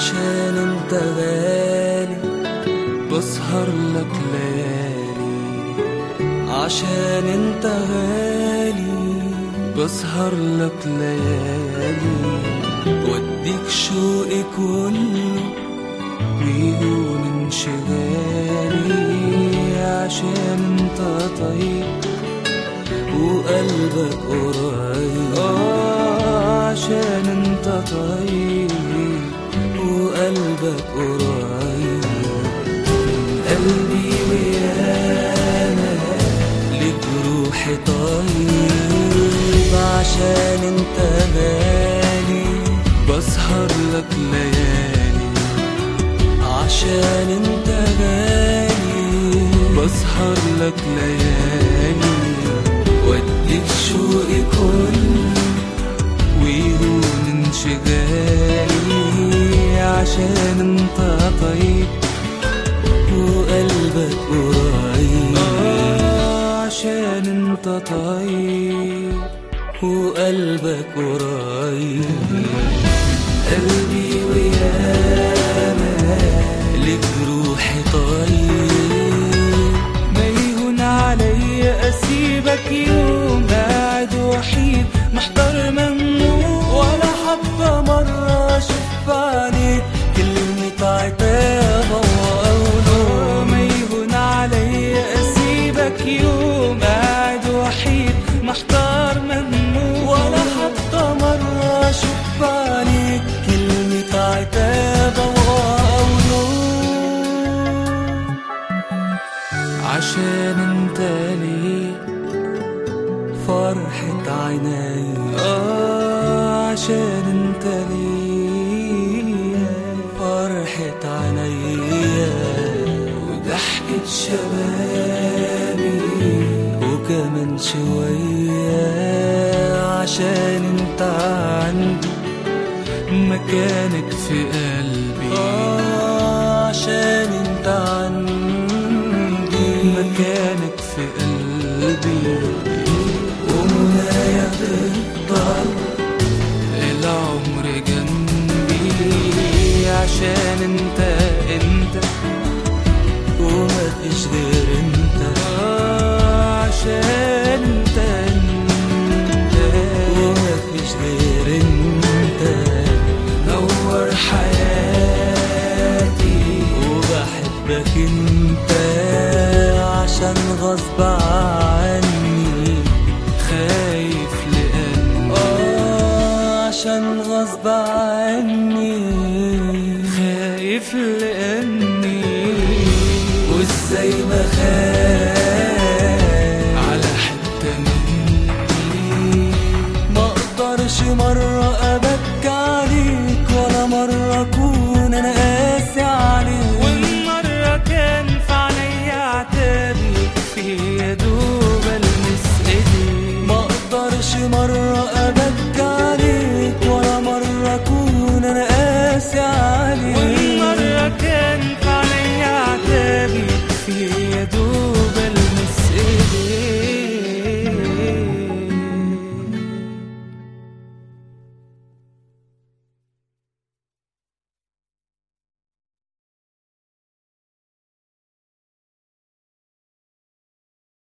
عشان انت غالي بسهر لك ليالي عشان انت غالي بسهر لك ليالي وديك شوقي كله ويهون انشغالي عشان انت طيب وقلبك قريب آه عشان انت طيب وقلبك قريب من قلبي ويانا لك روحي طيب عشان انت غالي بسهر لك ليالي عشان انت غالي بسهر لك ليالي وديك شوقي كله ويهون انشغالي عشان انت طيب وقلبك قريب آه عشان انت طيب وقلبك قريب قلبي ويانا لك روحي طيب ما يهون عليا اسيبك يوم قاعد وحيد محضر ممنوع ولا حتى مرة اشوف عليك كلمة عتاب او نور ما يهون عليا اسيبك يوم قاعد وحيد محضر ممنوع ولا حتى مرة اشوف عليك كلمة عتاب او نور عشان انت ليه فرحة عيني آه عشان انت ليه فرحة عيني وضحكة شبابي وكمان شوية عشان انت عندي مكانك في قلبي آه عشان انت عندي مكانك في قلبي ومنايا تفضل العمر جنبي عشان انت انت وما فيش غير انت آه عشان انت انت وما فيش غير انت نور حياتي وبحبك انت عشان غصب عني خايف لأني آه عشان غصب عني خايف لأني وازاي ما خايف